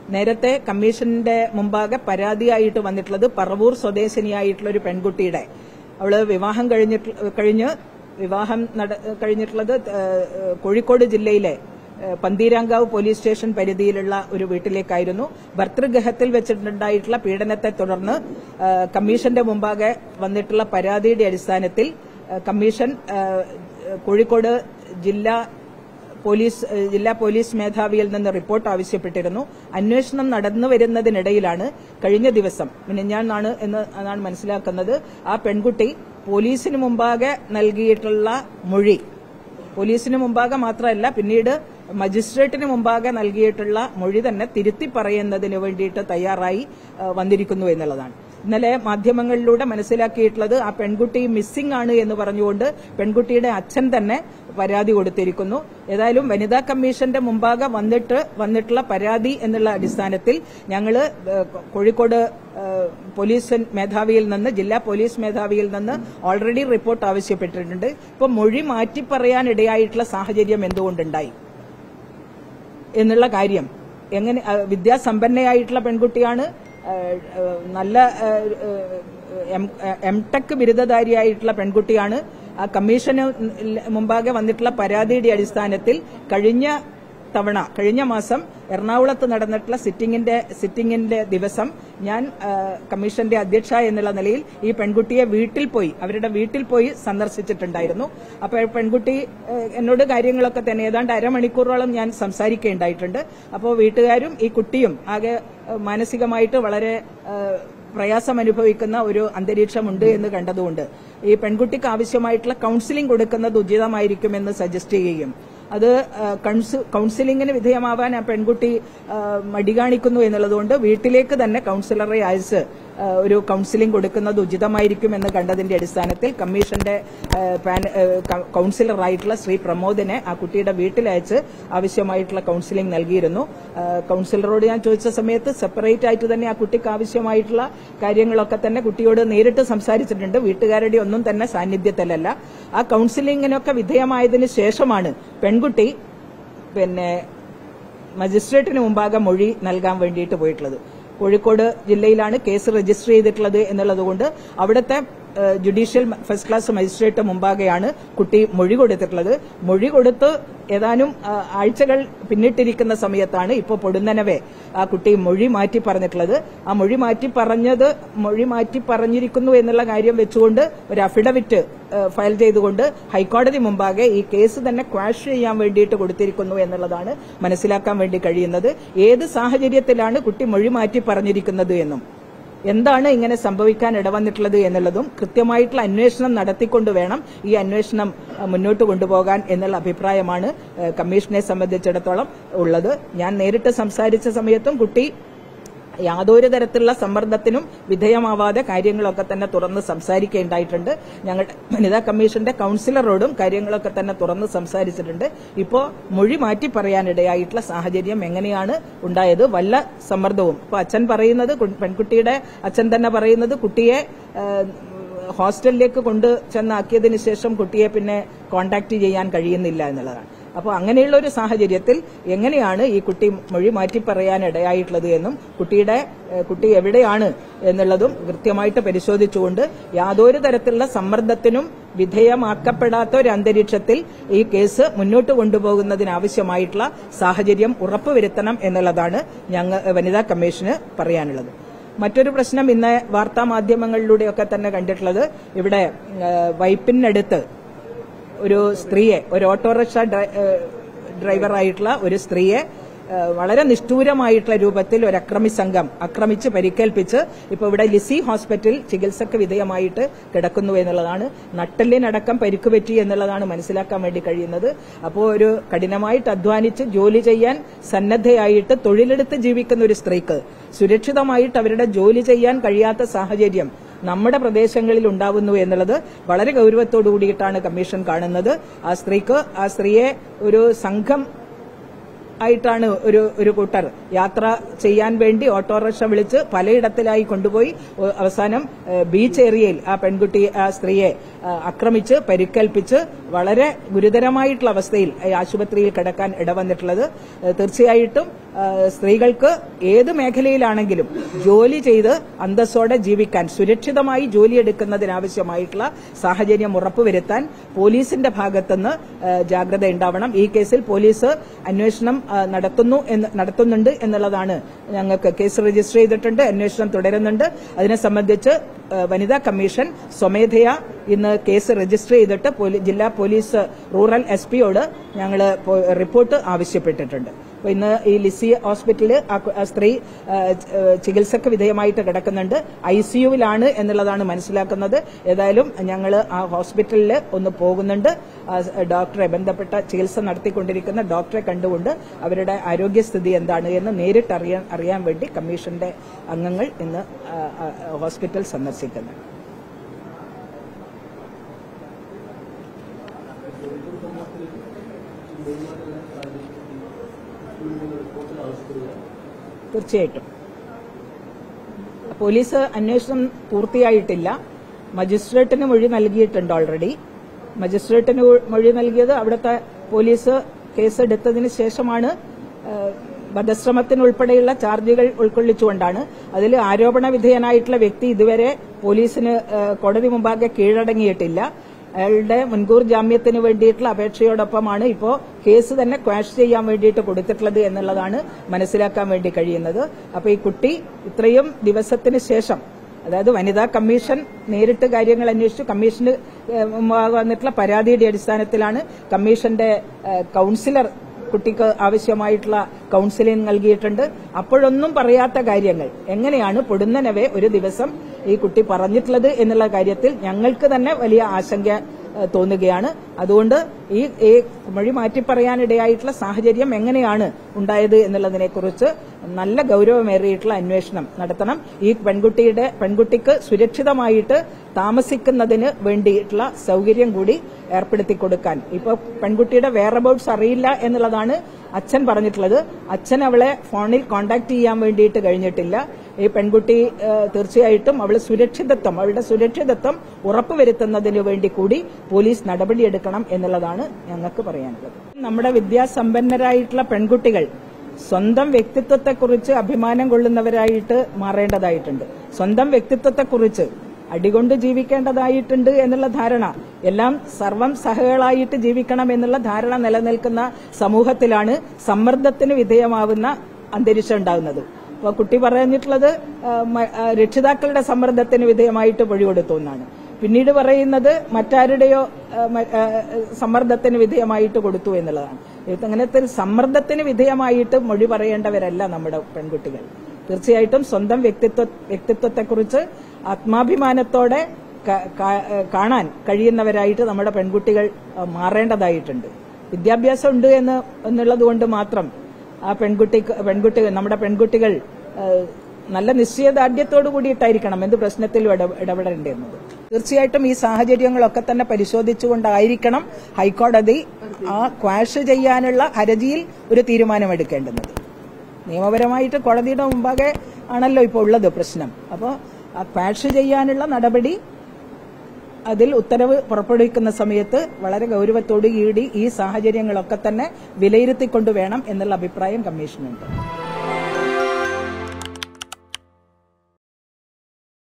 നേരത്തെ കമ്മീഷന്റെ മുമ്പാകെ പരാതിയായിട്ട് വന്നിട്ടുള്ളത് പറവൂർ സ്വദേശിനിയായിട്ടുള്ള ഒരു പെൺകുട്ടിയുടെ അവള് വിവാഹം കഴിഞ്ഞിട്ട് കഴിഞ്ഞ് വിവാഹം നട കഴിഞ്ഞിട്ടുള്ളത് ഏഹ്, കോഴിക്കോട് ജില്ലയിലെ ഏഹ്, പന്തീരാങ്കാവ് പോലീസ് സ്റ്റേഷൻ പരിധിയിലുള്ള ഒരു വീട്ടിലേക്കായിരുന്നു ഭർതൃഗൃഹത്തിൽ വെച്ചിട്ടുണ്ടായിട്ടുള്ള പീഡനത്തെ തുടർന്ന് ഏഹ്, കമ്മീഷന്റെ മുമ്പാകെ വന്നിട്ടുള്ള പരാതിയുടെ അടിസ്ഥാനത്തിൽ ഏഹ്, കമ്മീഷൻ ഏഹ്, കോഴിക്കോട് ജില്ലാ പോലീസ് ഏഹ്, ജില്ലാ പോലീസ് മേധാവിയിൽ നിന്ന് റിപ്പോർട്ട് ആവശ്യപ്പെട്ടിരുന്നു അന്വേഷണം നടന്നു വരുന്നതിനിടയിലാണ് കഴിഞ്ഞ ദിവസം മിനിഞ്ഞാന്നാണ് എന്ന് എന്നാണ് മനസ്സിലാക്കുന്നത് ആ പെൺകുട്ടി പോലീസിന് മുമ്പാകെ നൽകിയിട്ടുള്ള മൊഴി പോലീസിന് മുമ്പാകെ മാത്രമല്ല പിന്നീട് മജിസ്ട്രേറ്റിന് മുമ്പാകെ നൽകിയിട്ടുള്ള മൊഴി തന്നെ തിരുത്തി പറയുന്നതിന് വേണ്ടിയിട്ട് തയ്യാറായി ആ, വന്നിരിക്കുന്നു എന്നുള്ളതാണ് ഇന്നലെ മാധ്യമങ്ങളിലൂടെ മനസ്സിലാക്കിയിട്ടുള്ളത് ആ പെൺകുട്ടി മിസ്സിംഗ് ആണ് എന്ന് പറഞ്ഞുകൊണ്ട് പെൺകുട്ടിയുടെ അച്ഛൻ തന്നെ പരാതി കൊടുത്തിരിക്കുന്നു ഏതായാലും വനിതാ കമ്മീഷന്റെ മുമ്പാകെ വന്നിട്ട് വന്നിട്ടുള്ള പരാതി എന്നുള്ള അടിസ്ഥാനത്തിൽ ഞങ്ങള് ഏഹ്, കോഴിക്കോട് ഏഹ്, പോലീസ് മേധാവിയിൽ നിന്ന് ജില്ലാ പോലീസ് മേധാവിയിൽ നിന്ന് ഓൾറെഡി റിപ്പോർട്ട് ആവശ്യപ്പെട്ടിട്ടുണ്ട് ഇപ്പൊ മൊഴി മാറ്റി പറയാനിടയായിട്ടുള്ള സാഹചര്യം എന്തുകൊണ്ടുണ്ടായി എന്നുള്ള കാര്യം എങ്ങനെ ആ, വിദ്യാസമ്പന്നയായിട്ടുള്ള പെൺകുട്ടിയാണ് ആ, ആ, നല്ല ആ, എം എം ടെക് ബിരുദധാരിയായിട്ടുള്ള പെൺകുട്ടിയാണ് ആ കമ്മീഷന് മുമ്പാകെ വന്നിട്ടുള്ള പരാതിയുടെ അടിസ്ഥാനത്തിൽ കഴിഞ്ഞ തവണ കഴിഞ്ഞ മാസം എറണാകുളത്ത് നടന്നിട്ടുള്ള സിറ്റിംഗിന്റെ സിറ്റിംഗിന്റെ ദിവസം ഞാൻ ആ, കമ്മീഷന്റെ അധ്യക്ഷ എന്നുള്ള നിലയിൽ ഈ പെൺകുട്ടിയെ വീട്ടിൽ പോയി അവരുടെ വീട്ടിൽ പോയി സന്ദർശിച്ചിട്ടുണ്ടായിരുന്നു അപ്പോൾ പെൺകുട്ടി ആ, എന്നോട് കാര്യങ്ങളൊക്കെ തന്നെ ഏതാണ്ട് അരമണിക്കൂറോളം ഞാൻ സംസാരിക്കുകയുണ്ടായിട്ടുണ്ട് അപ്പോൾ വീട്ടുകാരും ഈ കുട്ടിയും ആകെ ആ, മാനസികമായിട്ട് വളരെ ആ, പ്രയാസം അനുഭവിക്കുന്ന ഒരു അന്തരീക്ഷമുണ്ട് എന്ന് കണ്ടതുകൊണ്ട് ഈ പെൺകുട്ടിക്ക് ആവശ്യമായിട്ടുള്ള കൌൺസിലിംഗ് കൊടുക്കുന്നത് ഉചിതമായിരിക്കുമെന്ന് സജസ്റ്റ് ചെയ്യുകയും അത് ആ, കൗൺസ്- കൌൺസിലിംഗിന് വിധേയമാവാൻ ആ പെൺകുട്ടി ആ, മടി കാണിക്കുന്നു എന്നുള്ളതുകൊണ്ട് വീട്ടിലേക്ക് തന്നെ കൌൺസിലറെ അയച്ച് ആ, ഒരു കൌൺസിലിംഗ് കൊടുക്കുന്നത് ഉചിതമായിരിക്കുമെന്ന് കണ്ടതിന്റെ അടിസ്ഥാനത്തിൽ കമ്മീഷന്റെ ആ, പാന- ആ, ക- കൌൺസിലറായിട്ടുള്ള ശ്രീ പ്രമോദിനെ ആ കുട്ടിയുടെ വീട്ടിലയച്ച് ആവശ്യമായിട്ടുള്ള കൌൺസിലിംഗ് നൽകിയിരുന്നു ആ, കൌൺസിലറോട് ഞാൻ ചോദിച്ച സമയത്ത് സെപ്പറേറ്റ് ആയിട്ട് തന്നെ ആ കുട്ടിക്ക് ആവശ്യമായിട്ടുള്ള കാര്യങ്ങളൊക്കെ തന്നെ കുട്ടിയോട് നേരിട്ട് സംസാരിച്ചിട്ടുണ്ട് വീട്ടുകാരുടെ ഒന്നും തന്നെ സാന്നിധ്യത്തിലല്ല ആ കൌൺസിലിംഗിനൊക്കെ വിധേയമായതിനു ശേഷമാണ് പെൺകുട്ടി പിന്നെ മജിസ്ട്രേറ്റിന് മുമ്പാകെ മൊഴി നൽകാൻ വേണ്ടിയിട്ട് പോയിട്ടുള്ളത് കോഴിക്കോട് ജില്ലയിലാണ് കേസ് രജിസ്റ്റർ ചെയ്തിട്ടുള്ളത് എന്നുള്ളതുകൊണ്ട് അവിടുത്തെ ഏഹ്, ജുഡീഷ്യൽ ഫസ്റ്റ് ക്ലാസ് മജിസ്ട്രേറ്റ് മുമ്പാകെയാണ് കുട്ടി മൊഴി കൊടുത്തിട്ടുള്ളത് മൊഴി കൊടുത്ത് ഏതാനും ആ, ആഴ്ചകൾ പിന്നിട്ടിരിക്കുന്ന സമയത്താണ് ഇപ്പോൾ പൊടുന്നനവെ ആ കുട്ടി മൊഴി മാറ്റി പറഞ്ഞിട്ടുള്ളത് ആ മൊഴി മാറ്റി പറഞ്ഞത് മൊഴി മാറ്റി പറഞ്ഞിരിക്കുന്നു എന്നുള്ള കാര്യം വെച്ചുകൊണ്ട് ഒരു അഫിഡവിറ്റ് ഏഹ്, ഫയൽ ചെയ്തുകൊണ്ട് ഹൈക്കോടതി മുമ്പാകെ ഈ കേസ് തന്നെ ക്വാഷ് ചെയ്യാൻ വേണ്ടിയിട്ട് കൊടുത്തിരിക്കുന്നു എന്നുള്ളതാണ് മനസ്സിലാക്കാൻ വേണ്ടി കഴിയുന്നത് ഏത് സാഹചര്യത്തിലാണ് കുട്ടി മൊഴി മാറ്റി പറഞ്ഞിരിക്കുന്നത് എന്നും എന്താണ് ഇങ്ങനെ സംഭവിക്കാൻ ഇടവന്നിട്ടുള്ളത് എന്നുള്ളതും കൃത്യമായിട്ടുള്ള അന്വേഷണം നടത്തിക്കൊണ്ട് വേണം ഈ അന്വേഷണം അഹ്, മുന്നോട്ട് കൊണ്ടുപോകാൻ എന്നുള്ള അഭിപ്രായമാണ് ഏഹ്, കമ്മീഷനെ സംബന്ധിച്ചിടത്തോളം ഉള്ളത് ഞാൻ നേരിട്ട് സംസാരിച്ച സമയത്തും കുട്ടി യാതൊരു തരത്തിലുള്ള സമ്മർദ്ദത്തിനും വിധേയമാവാതെ കാര്യങ്ങളൊക്കെ തന്നെ തുറന്ന് സംസാരിക്കേണ്ടായിട്ടുണ്ട് ഞങ്ങളുടെ വനിതാ കമ്മീഷന്റെ കൌൺസിലറോടും കാര്യങ്ങളൊക്കെ തന്നെ തുറന്ന് സംസാരിച്ചിട്ടുണ്ട് ഇപ്പോൾ മൊഴി മാറ്റി പറയാനിടയായിട്ടുള്ള സാഹചര്യം എങ്ങനെയാണ് ഉണ്ടായത് വല്ല സമ്മർദ്ദവും ഇപ്പൊ അച്ഛൻ പറയുന്നത് കു- പെൺകുട്ടിയുടെ അച്ഛൻ തന്നെ പറയുന്നത് കുട്ടിയെ ആ, ഹോസ്റ്റലിലേക്ക് കൊണ്ട് ചെന്നാക്കിയതിന് ശേഷം കുട്ടിയെ പിന്നെ കോണ്ടാക്ട് ചെയ്യാൻ കഴിയുന്നില്ല എന്നുള്ളതാണ് അപ്പോൾ അങ്ങനെയുള്ള ഒരു സാഹചര്യത്തിൽ എങ്ങനെയാണ് ഈ കുട്ടി മൊഴി മാറ്റി പറയാൻ ഇടയായിട്ടുള്ളത് എന്നും കുട്ടിയുടെ ഏഹ്, കുട്ടി എവിടെയാണ് എന്നുള്ളതും കൃത്യമായിട്ട് പരിശോധിച്ചുകൊണ്ട് യാതൊരു തരത്തിലുള്ള സമ്മർദ്ദത്തിനും വിധേയമാക്കപ്പെടാത്ത ഒരു അന്തരീക്ഷത്തിൽ ഈ കേസ് മുന്നോട്ട് കൊണ്ടുപോകുന്നതിനാവശ്യമായിട്ടുള്ള സാഹചര്യം ഉറപ്പുവരുത്തണം എന്നുള്ളതാണ് ഞങ്ങൾ വനിതാ കമ്മീഷന് പറയാനുള്ളത് മറ്റൊരു പ്രശ്നം ഇന്ന് വാർത്താ മാധ്യമങ്ങളിലൂടെയൊക്കെ തന്നെ കണ്ടിട്ടുള്ളത് ഇവിടെ ഏഹ്, വൈപ്പിനടുത്ത് ഒരു സ്ത്രീയെ ഒരു ഓട്ടോറിക്ഷ ഡ്രൈ- ഏഹ് ഡ്രൈവറായിട്ടുള്ള ഒരു സ്ത്രീയെ ഏഹ് വളരെ നിഷ്ഠൂരമായിട്ടുള്ള രൂപത്തിൽ ഒരു അക്രമി സംഘം ആക്രമിച്ച് പരിക്കേൽപ്പിച്ച് ഇപ്പോൾ ഇവിടെ ലിസി ഹോസ്പിറ്റൽ ചികിത്സക്ക് വിധേയമായിട്ട് കിടക്കുന്നു എന്നുള്ളതാണ് നട്ടെല്ലിനടക്കം പരിക്ക് പറ്റി എന്നുള്ളതാണ് മനസ്സിലാക്കാൻ വേണ്ടി കഴിയുന്നത് അപ്പോൾ ഒരു കഠിനമായിട്ട് അധ്വാനിച്ച് ജോലി ചെയ്യാൻ സന്നദ്ധയായിട്ട് തൊഴിലെടുത്ത് ജീവിക്കുന്ന ഒരു സ്ത്രീക്ക് സുരക്ഷിതമായിട്ട് അവരുടെ ജോലി ചെയ്യാൻ കഴിയാത്ത സാഹചര്യം നമ്മുടെ പ്രദേശങ്ങളിൽ ഉണ്ടാവുന്നു എന്നുള്ളത് വളരെ ഗൌരവത്തോടു കൂടിയിട്ടാണ് കമ്മീഷൻ കാണുന്നത് ആ സ്ത്രീക്ക് ആ സ്ത്രീയെ ഒരു സംഘം ആയിട്ടാണ് ഒരു ഒരു കൂട്ടർ യാത്ര ചെയ്യാൻ വേണ്ടി ഓട്ടോറിക്ഷ വിളിച്ച് പലയിടത്തിലായി കൊണ്ടുപോയി ഒ- അവസാനം ഏഹ്, ബീച്ച് ഏരിയയിൽ ആ പെൺകുട്ടി ആ സ്ത്രീയെ ആ, ആക്രമിച്ച് പരിക്കേൽപ്പിച്ച് വളരെ ഗുരുതരമായിട്ടുള്ള അവസ്ഥയിൽ ഈ ആശുപത്രിയിൽ കിടക്കാൻ ഇടവന്നിട്ടുള്ളത് ഏഹ്, തീർച്ചയായിട്ടും ആ, സ്ത്രീകൾക്ക് ഏത് മേഖലയിലാണെങ്കിലും ജോലി ചെയ്ത് അന്തസ്സോടെ ജീവിക്കാൻ സുരക്ഷിതമായി ജോലിയെടുക്കുന്നതിനാവശ്യമായിട്ടുള്ള സാഹചര്യം ഉറപ്പുവരുത്താൻ പോലീസിന്റെ ഭാഗത്തുനിന്ന് ആ, ജാഗ്രത ഉണ്ടാവണം ഈ കേസിൽ പോലീസ് അന്വേഷണം ആ, നടത്തുന്നു എന്ന് നടത്തുന്നുണ്ട് എന്നുള്ളതാണ് ഞങ്ങൾക്ക് കേസ് രജിസ്റ്റർ ചെയ്തിട്ടുണ്ട് അന്വേഷണം തുടരുന്നുണ്ട് അതിനെ സംബന്ധിച്ച് ആ, വനിതാ കമ്മീഷൻ സ്വമേധയാ ഇന്ന് കേസ് രജിസ്റ്റർ ചെയ്തിട്ട് പോലീ- ജില്ലാ പോലീസ് റൂറൽ എസ് പിയോട് ഞങ്ങൾ റിപ്പോർട്ട് ആവശ്യപ്പെട്ടിട്ടുണ്ട് അപ്പൊ ഇന്ന് ഈ ലിസി ഹോസ്പിറ്റലിൽ ആ കു- ആ സ്ത്രീ ആ, ച- ആ, ചികിത്സക്ക് വിധേയമായിട്ട് കിടക്കുന്നുണ്ട് ഐ സിയുവിലാണ് എന്നുള്ളതാണ് മനസ്സിലാക്കുന്നത് ഏതായാലും ഞങ്ങൾ ആ ഹോസ്പിറ്റലിൽ ഒന്ന് പോകുന്നുണ്ട് ആ സ് ഡോക്ടറെ ബന്ധപ്പെട്ട ചികിത്സ നടത്തിക്കൊണ്ടിരിക്കുന്ന ഡോക്ടറെ കണ്ടുകൊണ്ട് അവരുടെ ആരോഗ്യസ്ഥിതി എന്താണ് എന്ന് നേരിട്ട് അറിയാൻ അറിയാൻ വേണ്ടി കമ്മീഷന്റെ അംഗങ്ങൾ ഇന്ന് ആ, ആ, ഹോസ്പിറ്റൽ സന്ദർശിക്കുന്നു തീർച്ചയായിട്ടും പോലീസ് അന്വേഷണം പൂർത്തിയായിട്ടില്ല മജിസ്ട്രേറ്റിന് മൊഴി നൽകിയിട്ടുണ്ട് ഓൾറെഡി മജിസ്ട്രേറ്റിന് മൊഴി നൽകിയത് അവിടുത്തെ പോലീസ് കേസെടുത്തതിന് ശേഷമാണ് ആ, വധശ്രമത്തിനുൾപ്പെടെയുള്ള ചാർജുകൾ ഉൾക്കൊള്ളിച്ചുകൊണ്ടാണ് അതിൽ ആരോപണ വിധേയനായിട്ടുള്ള വ്യക്തി ഇതുവരെ പോലീസിന് ആ, കോടതി മുമ്പാകെ കീഴടങ്ങിയിട്ടില്ല അയാളുടെ മുൻകൂർ ജാമ്യത്തിന് വേണ്ടിയിട്ടുള്ള അപേക്ഷയോടൊപ്പമാണ് ഇപ്പോൾ കേസ് തന്നെ ക്വാഷ് ചെയ്യാൻ വേണ്ടിയിട്ട് കൊടുത്തിട്ടുള്ളത് എന്നുള്ളതാണ് മനസ്സിലാക്കാൻ വേണ്ടി കഴിയുന്നത് അപ്പോൾ ഈ കുട്ടി ഇത്രയും ദിവസത്തിന് ശേഷം അതായത് വനിതാ കമ്മീഷൻ നേരിട്ട് കാര്യങ്ങൾ അന്വേഷിച്ചു കമ്മീഷന് ഏഹ്, മുമ്പാകെ വന്നിട്ടുള്ള പരാതിയുടെ അടിസ്ഥാനത്തിലാണ് കമ്മീഷന്റെ ഏഹ്, കൌൺസിലർ കുട്ടിക്ക് ആവശ്യമായിട്ടുള്ള കൌൺസിലിംഗ് നൽകിയിട്ടുണ്ട് അപ്പോഴൊന്നും പറയാത്ത കാര്യങ്ങൾ എങ്ങനെയാണ് പൊടുന്നനവെ ഒരു ദിവസം ഈ കുട്ടി പറഞ്ഞിട്ടുള്ളത് എന്നുള്ള കാര്യത്തിൽ ഞങ്ങൾക്ക് തന്നെ വലിയ ആശങ്ക ഏഹ്, തോന്നുകയാണ് അതുകൊണ്ട് ഈ ഈ മൊഴി മാറ്റി പറയാനിടയായിട്ടുള്ള സാഹചര്യം എങ്ങനെയാണ് ഉണ്ടായത് എന്നുള്ളതിനെക്കുറിച്ച് നല്ല ഗൌരവമേറിയിട്ടുള്ള അന്വേഷണം നടത്തണം ഈ പെൺകുട്ടിയുടെ പെൺകുട്ടിക്ക് സുരക്ഷിതമായിട്ട് താമസിക്കുന്നതിന് വേണ്ടിയിട്ടുള്ള സൗകര്യം കൂടി ഏർപ്പെടുത്തി കൊടുക്കാൻ ഇപ്പോൾ പെൺകുട്ടിയുടെ വേറബൌട്ട്സ് അറിയില്ല എന്നുള്ളതാണ് അച്ഛൻ പറഞ്ഞിട്ടുള്ളത് അച്ഛൻ അവളെ ഫോണിൽ കോണ്ടാക്ട് ചെയ്യാൻ വേണ്ടിയിട്ട് കഴിഞ്ഞിട്ടില്ല ഈ പെൺകുട്ടി ഏഹ്, തീർച്ചയായിട്ടും അവൾ സുരക്ഷിതത്വം അവളുടെ സുരക്ഷിതത്വം ഉറപ്പുവരുത്തുന്നതിന് വേണ്ടി കൂടി പോലീസ് നടപടിയെടുക്കണം എന്നുള്ളതാണ് ഞങ്ങൾക്ക് പറയാനുള്ളത് നമ്മുടെ വിദ്യാസമ്പന്നരായിട്ടുള്ള പെൺകുട്ടികൾ സ്വന്തം വ്യക്തിത്വത്തെക്കുറിച്ച് അഭിമാനം കൊള്ളുന്നവരായിട്ട് മാറേണ്ടതായിട്ടുണ്ട് സ്വന്തം വ്യക്തിത്വത്തെക്കുറിച്ച് അടികൊണ്ട് ജീവിക്കേണ്ടതായിട്ടുണ്ട് എന്നുള്ള ധാരണ എല്ലാം സർവം സഹകളായിട്ട് ജീവിക്കണം എന്നുള്ള ധാരണ നിലനിൽക്കുന്ന സമൂഹത്തിലാണ് സമ്മർദ്ദത്തിന് വിധേയമാവുന്ന അന്തരീക്ഷം ഉണ്ടാകുന്നത് അപ്പോൾ കുട്ടി പറഞ്ഞിട്ടുള്ളത് ആ, മ- ആ, രക്ഷിതാക്കളുടെ സമ്മർദ്ദത്തിന് വിധേയമായിട്ട് മൊഴി കൊടുത്തു എന്നാണ് പിന്നീട് പറയുന്നത് മറ്റാരുടെയോ ആ, മ- ആ, സമ്മർദ്ദത്തിന് വിധേയമായിട്ട് കൊടുത്തു എന്നുള്ളതാണ് ഇത് അങ്ങനത്തെ ഒരു സമ്മർദ്ദത്തിന് വിധേയമായിട്ട് മൊഴി പറയേണ്ടവരല്ല നമ്മുടെ പെൺകുട്ടികൾ തീർച്ചയായിട്ടും സ്വന്തം വ്യക്തിത്വ വ്യക്തിത്വത്തെക്കുറിച്ച് ആത്മാഭിമാനത്തോടെ ക- കാ- കാണാൻ കഴിയുന്നവരായിട്ട് നമ്മുടെ പെൺകുട്ടികൾ ആ, മാറേണ്ടതായിട്ടുണ്ട് വിദ്യാഭ്യാസം ഉണ്ട് എന്ന് എന്നുള്ളത് കൊണ്ട് മാത്രം ആ പെൺകുട്ടിക്ക് പെൺകുട്ടികൾ നമ്മുടെ പെൺകുട്ടികൾ ആ, നല്ല നിശ്ചയദാർഢ്യത്തോടു കൂടിയിട്ടായിരിക്കണം എന്ത് പ്രശ്നത്തിലും ഇട- ഇടപെടേണ്ടിരുന്നത് തീർച്ചയായിട്ടും ഈ സാഹചര്യങ്ങളൊക്കെ തന്നെ പരിശോധിച്ചുകൊണ്ടായിരിക്കണം ഹൈക്കോടതി ആ ക്വാഷ് ചെയ്യാനുള്ള ഹർജിയിൽ ഒരു തീരുമാനമെടുക്കേണ്ടുന്നത് നിയമപരമായിട്ട് കോടതിയുടെ മുമ്പാകെ ആണല്ലോ ഇപ്പോൾ ഉള്ളത് പ്രശ്നം അപ്പോൾ ആ ക്വാഷ് ചെയ്യാനുള്ള നടപടി അതിൽ ഉത്തരവ് പുറപ്പെടുവിക്കുന്ന സമയത്ത് വളരെ ഗൌരവത്തോടു കൂടി ഈ സാഹചര്യങ്ങളൊക്കെ തന്നെ വിലയിരുത്തിക്കൊണ്ടു വേണം എന്നുള്ള അഭിപ്രായം കമ്മീഷനുണ്ട്